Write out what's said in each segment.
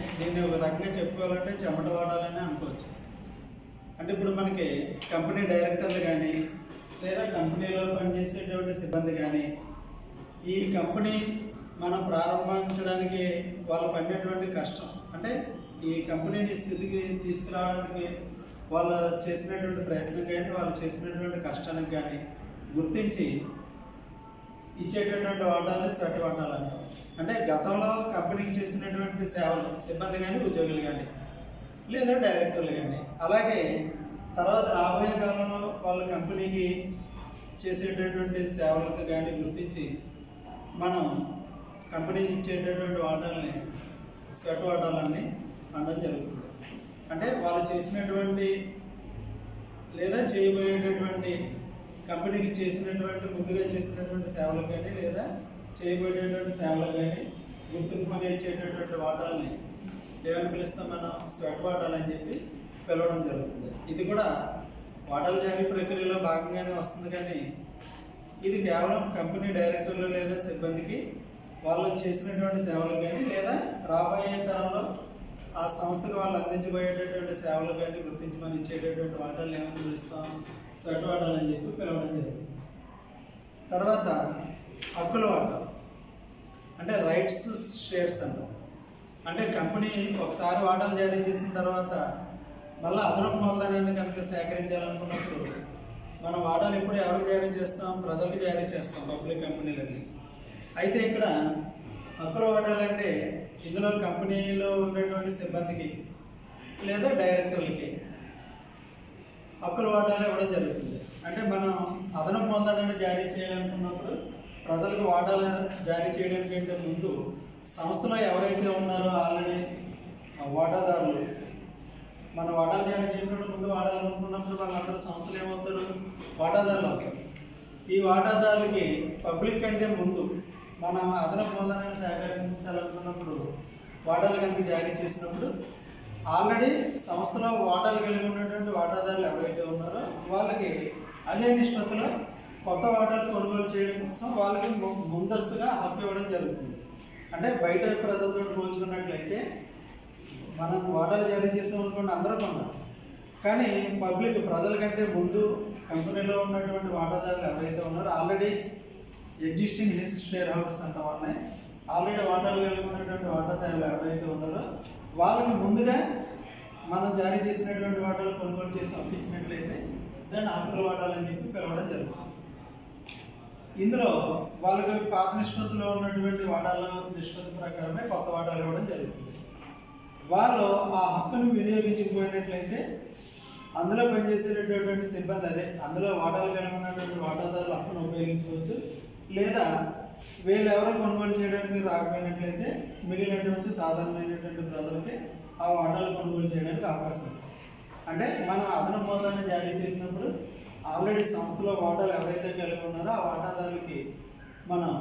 దీన్ని ఒక రకంగా చెప్పుకోవాలంటే చెమట వాడాలని అనుకోవచ్చు అంటే ఇప్పుడు మనకి కంపెనీ డైరెక్టర్లు కానీ లేదా కంపెనీలో పనిచేసేటువంటి సిబ్బంది కానీ ఈ కంపెనీ మనం ప్రారంభించడానికి వాళ్ళు పడినటువంటి కష్టం అంటే ఈ కంపెనీని స్థితికి తీసుకురావడానికి వాళ్ళు చేసినటువంటి ప్రయత్నం కానీ వాళ్ళు చేసినటువంటి కష్టానికి కానీ గుర్తించి ఇచ్చేటటువంటి వాటాలని స్వెట్ వాటాలు అంటాం అంటే గతంలో కంపెనీకి చేసినటువంటి సేవలు సిబ్బంది కానీ ఉద్యోగులు కానీ లేదా డైరెక్టర్లు కానీ అలాగే తర్వాత రాబోయే కాలంలో వాళ్ళ కంపెనీకి చేసేటటువంటి సేవలకు కానీ గుర్తించి మనం కంపెనీకి ఇచ్చేటటువంటి వాటాలని స్వెట్ వాటాలన్నీ అనడం జరుగుతుంది అంటే వాళ్ళు చేసినటువంటి లేదా చేయబోయేటటువంటి కంపెనీకి చేసినటువంటి ముందుగా చేసినటువంటి సేవలకు కానీ లేదా చేయబోయేటటువంటి సేవలకు కానీ గుర్తింపుగా ఇచ్చేటటువంటి వాటాలని ఏమని పిలుస్తాం మనం స్వెట్ వాటాలు అని చెప్పి పిలవడం జరుగుతుంది ఇది కూడా వాటాల జారీ ప్రక్రియలో భాగంగానే వస్తుంది కానీ ఇది కేవలం కంపెనీ డైరెక్టర్లు లేదా సిబ్బందికి వాళ్ళు చేసినటువంటి సేవలు కానీ లేదా రాబోయే తరంలో ఆ సంస్థకు వాళ్ళు అందించబోయేటటువంటి సేవలు కానీ గుర్తించమని ఇచ్చేటటువంటి వాటాలు ఏమని పిలుస్తాం సెట్ వాటాలు అని చెప్పి పిలవడం జరుగుతుంది తర్వాత హక్కుల వాటాలు అంటే రైట్స్ షేర్స్ అంటాం అంటే కంపెనీ ఒకసారి వాటాలు జారీ చేసిన తర్వాత మళ్ళీ అదనపు మూలధనాన్ని కనుక సేకరించాలనుకున్నప్పుడు మనం వాటాలు ఎప్పుడు ఎవరికి జారీ చేస్తాం ప్రజలకు జారీ చేస్తాం పబ్లిక్ కంపెనీలకి అయితే ఇక్కడ హక్కుల వాటాలు అంటే ఇందులో కంపెనీలో ఉండేటువంటి సిబ్బందికి లేదా డైరెక్టర్లకి హక్కుల వాటాలు ఇవ్వడం జరుగుతుంది అంటే మనం అదనపు పొందాలని జారీ చేయాలనుకున్నప్పుడు ప్రజలకు వాటాలు జారీ చేయడం కంటే ముందు సంస్థలో ఎవరైతే ఉన్నారో ఆల్రెడీ వాటాదారులు మన వాటాలు జారీ చేసినప్పుడు ముందు వాటాలు అనుకున్నప్పుడు వాళ్ళందరూ సంస్థలు ఏమవుతారు వాటాదారులు అవుతారు ఈ వాటాదారులకి పబ్లిక్ కంటే ముందు మనం అదనపు మూలధనాన్ని సేకరించాలనుకున్నప్పుడు వాటాలు కనుక జారీ చేసినప్పుడు ఆల్రెడీ సంస్థలో వాటాలు కలిగి ఉన్నటువంటి వాటాదారులు ఎవరైతే ఉన్నారో వాళ్ళకి అదే నిష్పత్తిలో కొత్త వాటాలు కొనుగోలు చేయడం కోసం వాళ్ళకి ము- ముందస్తుగా హక్కు ఇవ్వడం జరుగుతుంది అంటే బయట ప్రజలతో పోల్చుకున్నట్లయితే మనం వాటాలు జారీ చేసాం అనుకోండి అందరూ కొన్నాం కానీ పబ్లిక్ ప్రజల కంటే ముందు కంపెనీలో ఉన్నటువంటి వాటాదారులు ఎవరైతే ఉన్నారో already existing his shareholders అంటాం వాళ్ళని ఆల్రెడీ వాటాలు కలిగి ఉన్నటువంటి వాటాదారులు ఎవరైతే ఉన్నారో వాళ్ళకి ముందుగా మనం జారీ చేసినటువంటి వాటాలు కొనుగోలు చేసి అప్పించినట్లయితే దాన్ని హక్కుల వాటాలు అని చెప్పి పిలవడం జరుగుతుంది ఇందులో వాళ్ళకి పాత నిష్పత్తిలో ఉన్నటువంటి వాటాల నిష్పత్తి ప్రకారమే కొత్త వాటాలు ఇవ్వడం జరుగుతుంది వాళ్ళు ఆ హక్కును వినియోగించకపోయినట్లయితే అందులో పనిచేసేటటువంటి సిబ్బంది అదే అందులో వాటాలు కలిగి ఉన్నటువంటి వాటాదారులు హక్కును ఉపయోగించుకోవచ్చు లేదా వీళ్ళు ఎవరో కొనుగోలు చేయడానికి రాకపోయినట్లయితే మిగిలినటువంటి సాధారణమైనటువంటి ప్రజలకి ఆ వాటాలు కొనుగోలు చేయడానికి అవకాశం ఇస్తాం అంటే మనం అదనపు మూలాన్ని జారీ చేసినప్పుడు ఆల్రెడీ సంస్థలో వాటాలు ఎవరైతే కలిగి ఉన్నారో ఆ వాటాదారులకి మనం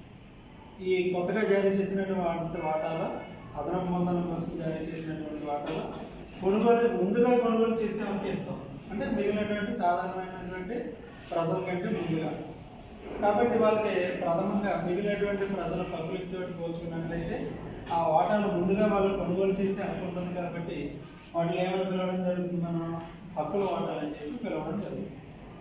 ఈ కొత్తగా జారీ చేసినటువంటి వాటాలు అదనపు మూలధనం కోసం జారీ చేసినటువంటి వాటాలు కొనుగోలు ముందుగా కొనుగోలు చేసి అమ్మకిస్తాం అంటే మిగిలినటువంటి సాధారణమైనటువంటి ప్రజల కంటే ముందుగా కాబట్టి వాళ్ళకి ప్రథమంగా మిగిలినటువంటి ప్రజల పబ్లిక్ తోటి పోల్చుకున్నట్లయితే ఆ వాటాలు ముందుగా వాళ్ళు కొనుగోలు చేసి అనుకుంటుంది కాబట్టి వాటిని ఏమని పిలవడం జరుగుతుంది మనం హక్కుల వాటాలు అని చెప్పి పిలవడం జరుగుతుంది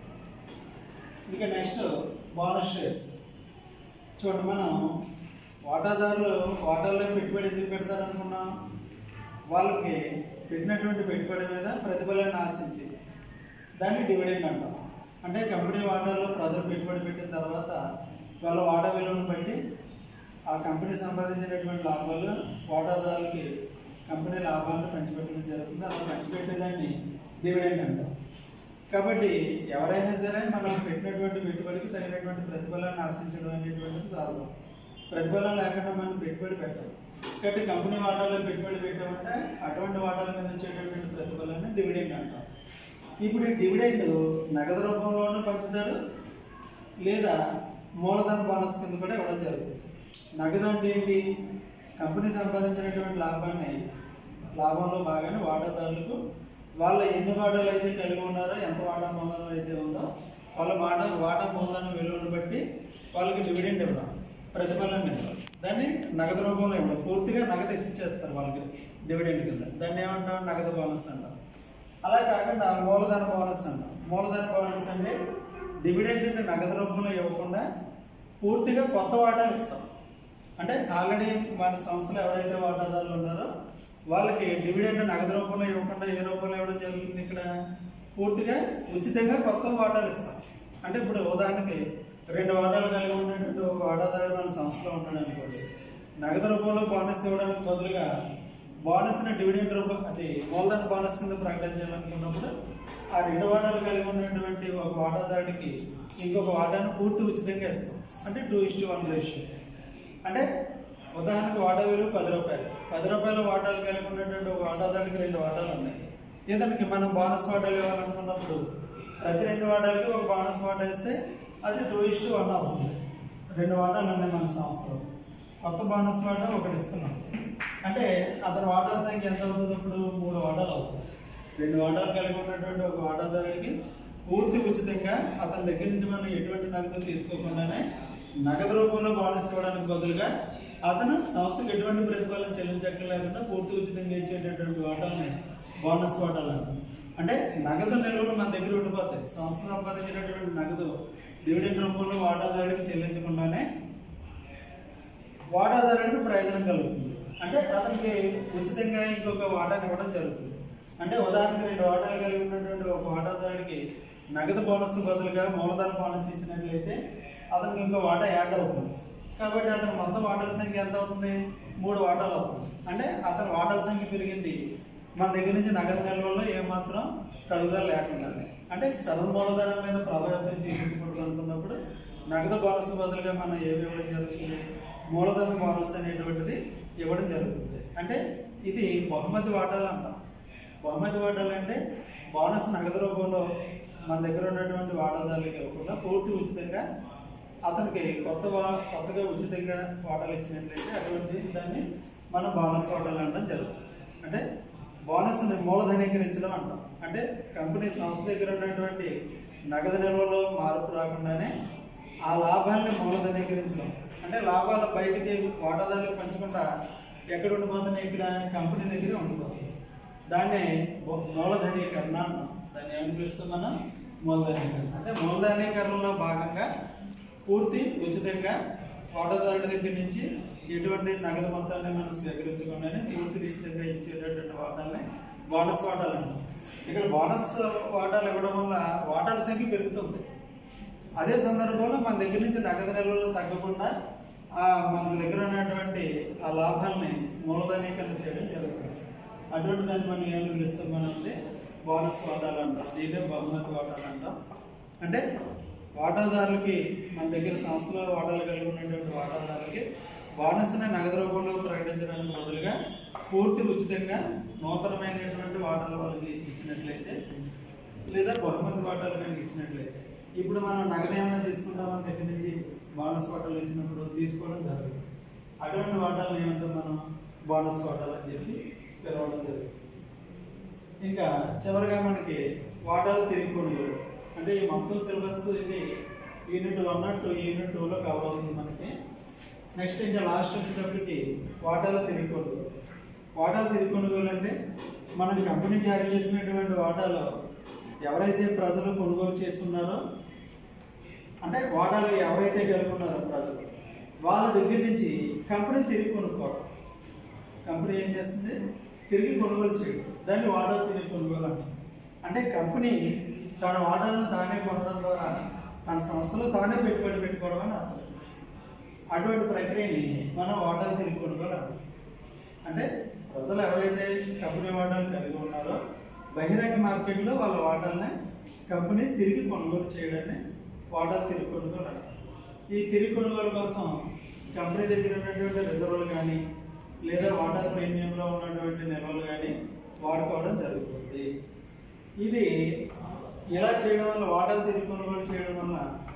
ఇంకా నెక్స్ట్ బోనస్ షేర్స్ చూడండి మనం వాటాదారులు వాటాల్లో పెట్టుబడి ఎందుకు పెడతారనుకున్నాం వాళ్ళకి పెట్టినటువంటి పెట్టుబడి మీద ప్రతిఫలాన్ని ఆశించి దాన్ని డివిడెండ్ అంటాం అంటే కంపెనీ వాటాల్లో ప్రజలు పెట్టుబడి పెట్టిన తర్వాత వాళ్ళ వాటా విలువను బట్టి ఆ కంపెనీ సంపాదించినటువంటి లాభాలు వాటాదారులకి కంపెనీ లాభాలను పంచిపెట్టడం జరుగుతుంది అలా పంచిపెట్టేదాన్ని డివిడెండ్ అంటాం కాబట్టి ఎవరైనా సరే మనం పెట్టినటువంటి పెట్టుబడికి తగినటువంటి ప్రతిఫలాన్ని ఆశించడం అనేటువంటిది సహజం ప్రతిఫలం లేకుండా మనం పెట్టుబడి పెట్టాం కాబట్టి కంపెనీ వాటాలో పెట్టుబడి పెట్టామంటే అటువంటి వాటాల మీద వచ్చేటటువంటి ప్రతిఫలాన్ని డివిడెండ్ అంటాం ఇప్పుడు ఈ డివిడెండ్ నగదు రూపంలోనూ పంచుతారు లేదా మూలధన బోనస్ కింద కూడా ఇవ్వడం జరుగుతుంది నగదు అంటే ఏంటి కంపెనీ సంపాదించినటువంటి లాభాన్ని లాభంలో బాగానే వాటాదారులకు వాళ్ళ ఎన్ని వాటాలు అయితే కలిగి ఉన్నారో ఎంత వాటా మూలధనం అయితే ఉందో వాళ్ళ వాటా వాటా మూలధనం విలువను బట్టి వాళ్ళకి డివిడెండ్ ఇవ్వడం ప్రతిఫలాన్ని ఇవ్వడం దాన్ని నగదు రూపంలో ఇవ్వడం పూర్తిగా నగదు ఇచ్చేస్తారు వాళ్ళకి డివిడెండ్ కింద దాన్ని ఏమంటాం నగదు బోనస్ అంటాం అలా కాకుండా మూలధన బోనస్ అంటాం మూలధన బోనస్ అంటే డివిడెండ్ని నగదు రూపంలో ఇవ్వకుండా పూర్తిగా కొత్త వాటాలు ఇస్తాం అంటే ఆల్రెడీ మన సంస్థలో ఎవరైతే వాటాదారులు ఉన్నారో వాళ్ళకి డివిడెండ్ నగదు రూపంలో ఇవ్వకుండా ఏ రూపంలో ఇవ్వడం జరుగుతుంది ఇక్కడ పూర్తిగా ఉచితంగా కొత్త వాటాలు ఇస్తాం అంటే ఇప్పుడు ఉదాహరణకి రెండు వాటాలు కలిగి ఉన్నటువంటి ఒక వాటాదారుడు మన సంస్థలో ఉంటాడు అనుకోండి నగదు రూపంలో బోనస్ ఇవ్వడానికి బదులుగా బోనస్ని డివిడెండ్ రూపం అది మూలధన బోనస్ కింద ప్రకటించాలనుకున్నప్పుడు ఆ రెండు వాటాలు కలిగి ఉన్నటువంటి ఒక వాటాదారుడికి ఇంకొక వాటాను పూర్తి ఉచితంగా ఇస్తాం అంటే టూ ఇస్టు వన్ రేషియో అంటే ఉదాహరణకు వాటా విలువ పది రూపాయలు పది రూపాయల వాటాలు కలిగి ఉన్నటువంటి ఒక వాటాదారుడికి రెండు వాటాలు ఉన్నాయి ఇతనికి మనం బోనస్ వాటాలు ఇవ్వాలనుకున్నప్పుడు ప్రతి రెండు వాటాలకి ఒక బోనస్ వాటా ఇస్తే అది టూ ఇస్టు వన్ అవుతుంది రెండు వాటాలు ఉన్నాయి మన సంస్థలో కొత్త బోనస్ వాటా ఒకటి ఇస్తున్నాం అంటే అతని వాటాల సంఖ్య ఎంత అవుతుంది ఇప్పుడు మూడు వాటాలు అవుతుంది రెండు వాటాలు కలిగి ఉన్నటువంటి ఒక వాటాదారుడికి పూర్తి ఉచితంగా అతని దగ్గర నుంచి మనం ఎటువంటి నగదు తీసుకోకుండానే నగదు రూపంలో బోనస్ ఇవ్వడానికి బదులుగా అతను సంస్థకు ఎటువంటి ప్రతిఫలం చెల్లించక్కర్లేకుండా పూర్తి ఉచితంగా ఇచ్చేటటువంటి వాటాలని బోనస్ వాటాలు అంటాం అంటే నగదు నిల్వలు మన దగ్గర ఉండిపోతాయి సంస్థ సంపాదించినటువంటి నగదు డివిడెండ్ రూపంలో వాటాదారుడికి చెల్లించకుండానే వాటాదారుడికి ప్రయోజనం కలుగుతుంది అంటే అతనికి ఉచితంగా ఇంకొక వాటాని ఇవ్వడం జరుగుతుంది అంటే ఉదాహరణకి రెండు వాటాలు కలిగి ఉన్నటువంటి ఒక వాటాదారుడికి నగదు బోనస్ బదులుగా మూలధన బోనస్ ఇచ్చినట్లయితే అతనికి ఇంకో వాటా యాడ్ అవుతుంది కాబట్టి అతని మొత్తం వాటాల సంఖ్య ఎంత అవుతుంది మూడు వాటాలు అవుతుంది అంటే అతని వాటాల సంఖ్య పెరిగింది మన దగ్గర నుంచి నగదు నిల్వల్లో ఏమాత్రం తరుగుదల లేకుండా అంటే చలన మూలధనం మీద ప్రభావితం చూపించకూడదు అనుకున్నప్పుడు నగదు బోనస్ బదులుగా మనం ఏమి ఇవ్వడం జరుగుతుంది మూలధన బోనస్ అనేటువంటిది ఇవ్వడం జరుగుతుంది అంటే ఇది బహుమతి వాటాలు అంటాం బహుమతి వాటాలు అంటే బోనస్ నగదు రూపంలో మన దగ్గర ఉన్నటువంటి వాటాదారులకు ఇవ్వకుండా పూర్తి ఉచితంగా అతనికి కొత్త వా- కొత్తగా ఉచితంగా వాటాలు ఇచ్చినట్లయితే అటువంటి దాన్ని మనం బోనస్ వాటాలు అనడం జరుగుతుంది అంటే బోనస్ని మూలధనీకరించడం అంటాం అంటే కంపెనీ సంస్థ దగ్గర ఉన్నటువంటి నగదు నిల్వలో మార్పు రాకుండానే ఆ లాభాన్ని మూలధనీకరించడం అంటే లాభాలు బయటికి వాటాదారులకు పంచకుండా ఎక్కడ ఉండిపోతున్నాయి ఇక్కడ కంపెనీ దగ్గర ఉండిపోతుంది దాన్నే మూ- మూలధనీకరణ అంటాం దాన్ని ఏమని పిలుస్తాం మనం మూలధనీకరణ అంటే మూలధనీకరణలో భాగంగా పూర్తి ఉచితంగా వాటాదారుడి దగ్గర నుంచి ఎటువంటి నగదు మొత్తాన్ని మనం స్వీకరించకుండానే పూర్తి ఉచితంగా ఇచ్చేటటువంటి వాటాలని బోనస్ వాటాలు అంటాం ఇక్కడ బోనస్ వాటాలు ఇవ్వడం వల్ల వాటాల సంఖ్య పెరుగుతుంది అదే సందర్భంలో మన దగ్గర నుంచి నగదు నిల్వలు తగ్గకుండా ఆ మన దగ్గర ఉన్నటువంటి ఆ లాభాన్ని మూలధనీకరణ చేయడం జరుగుతుంది అటువంటి దాన్ని మనం ఏం పిలుస్తాం మనం అంటే బోనస్ వాటాలు అంటాం దీన్నే బహుమతి వాటాలు అంటాం అంటే వాటాదారులకి మన దగ్గర సంస్థలో వాటాలు కలిగి ఉన్నటువంటి వాటాదారులకి బోనస్ని నగదు రూపంలో ప్రకటించడానికి బదులుగా పూర్తి ఉచితంగా నూతనమైనటువంటి వాటాలు వాళ్ళకి ఇచ్చినట్లయితే లేదా బహుమతి వాటాలు కనుక ఇచ్చినట్లయితే ఇప్పుడు మనం నగదు ఏమైనా తీసుకుంటామని దగ్గర నుంచి బోనస్ వాటాలు ఇచ్చినప్పుడు తీసుకోవడం జరగదు అటువంటి వాటాలు ఏమంటాం మనం బోనస్ వాటాలు అని చెప్పి పిలవడం జరుగుతుంది ఇంకా చివరిగా మనకి వాటాలు తిరిగి కొనుగోలు అంటే ఈ మొత్తం సిలబస్ ఇది యూనిట్ వన్ టూ యూనిట్ టూలో కవర్ అవుతుంది మనకి నెక్స్ట్ ఇంకా లాస్ట్ వచ్చేటప్పటికి వాటాలు తిరిగి కొనుగోలు వాటాలు తిరిగి కొనుగోలు అంటే మనం కంపెనీ జారీ చేసినటువంటి వాటాలు ఎవరైతే ప్రజలు కొనుగోలు చేస్తున్నారో అంటే వాటాలు ఎవరైతే కలిగి ఉన్నారో ప్రజలు వాళ్ళ దగ్గర నుంచి కంపెనీ తిరిగి కొనుక్కోవడం కంపెనీ ఏం చేస్తుంది తిరిగి కొనుగోలు చేయడం దాన్ని వాటాలు తిరిగి కొనుగోలు అంటాం అంటే కంపెనీ తన వాటాలను తానే కొనడం ద్వారా తన సంస్థలో తానే పెట్టుబడి పెట్టుకోవడం అని అర్థం అటువంటి ప్రక్రియని మనం వాటాలు తిరిగి కొనుగోలు అంటాం అంటే ప్రజలు ఎవరైతే కంపెనీ వాటాలు కలిగి ఉన్నారో బహిరంగ మార్కెట్లో వాళ్ళ వాటాలని కంపెనీ తిరిగి కొనుగోలు చేయడాన్ని వాటాలు తిరిగి కొనుగోలు అంటారు ఈ తిరిగి కొనుగోలు కోసం కంపెనీ దగ్గర ఉన్నటువంటి రిజర్వులు కానీ లేదా వాటర్ ప్రీమియంలో ఉన్నటువంటి నిల్వలు కానీ వాడుకోవడం జరుగుతుంది ఇది ఇలా చేయడం వల్ల వాటాలు తిరిగి కొనుగోలు చేయడం వల్ల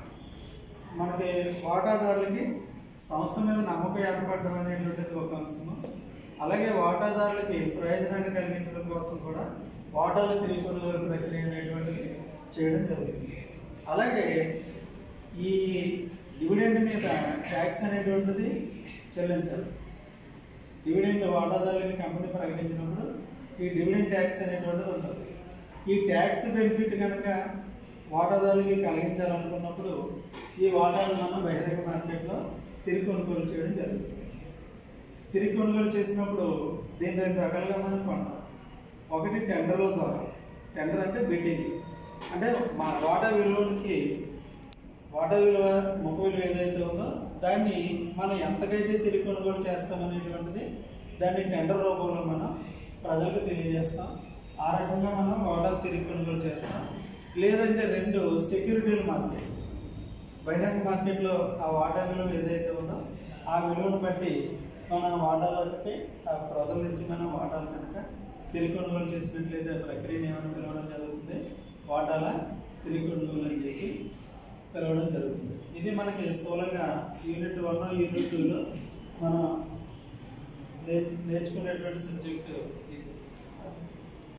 మనకి వాటాదారులకి సంస్థ మీద నమ్మకం ఏర్పడడం అనేటువంటిది ఒక అంశము అలాగే వాటాదారులకి ప్రయోజనాన్ని కలిగించడం కోసం కూడా వాటాలు తిరిగి కొనుగోలు ప్రక్రియ అనేటువంటిది చేయడం జరుగుతుంది అలాగే ఈ డివిడెండ్ మీద ట్యాక్స్ అనేటువంటిది చెల్లించాలి డివిడెండ్ వాటాదారులకి కంపెనీ ప్రకటించినప్పుడు ఈ డివిడెండ్ ట్యాక్స్ అనేటువంటిది ఉంటుంది ఈ ట్యాక్స్ బెనిఫిట్ కనుక వాటాదారులకి కలిగించాలనుకున్నప్పుడు ఈ వాటాలు మనం బహిరంగ మార్కెట్లో తిరిగి కొనుగోలు చేయడం జరుగుతుంది తిరిగి కొనుగోలు చేసినప్పుడు దీన్ని రెండు రకాలుగా మనం కొంటాం ఒకటి టెండర్ల ద్వారా టెండర్ అంటే బిడ్డింగ్ అంటే మా వాటా విలువకి వాటా విలువ ముఖ విలువ ఏదైతే ఉందో దాన్ని మనం ఎంతకైతే తిరిగి కొనుగోలు చేస్తామనేటువంటిది దాన్ని టెండర్ రూపంలో మనం ప్రజలకు తెలియజేస్తాం ఆ రకంగా మనం వాటాలు తిరిగి కొనుగోలు చేస్తాం లేదంటే రెండు సెక్యూరిటీల మార్కెట్ బహిరంగ మార్కెట్లో ఆ వాటా విలువ ఏదైతే ఉందో ఆ విలువను బట్టి మన వాటాలకి ఆ ప్రజల నుంచి మనం వాటాలు కనుక తిరిగి కొనుగోలు చేసినట్లయితే ఆ ప్రక్రియను ఏమైనా పిలవడం జరుగుతుంది వాటాల తిరిగి కొనుగోలు అని చెప్పి పిలవడం జరుగుతుంది ఇది మనకి స్థూలంగా యూనిట్ వన్ యూనిట్ టూలో మనం నే- నేర్చుకునేటువంటి సబ్జెక్టు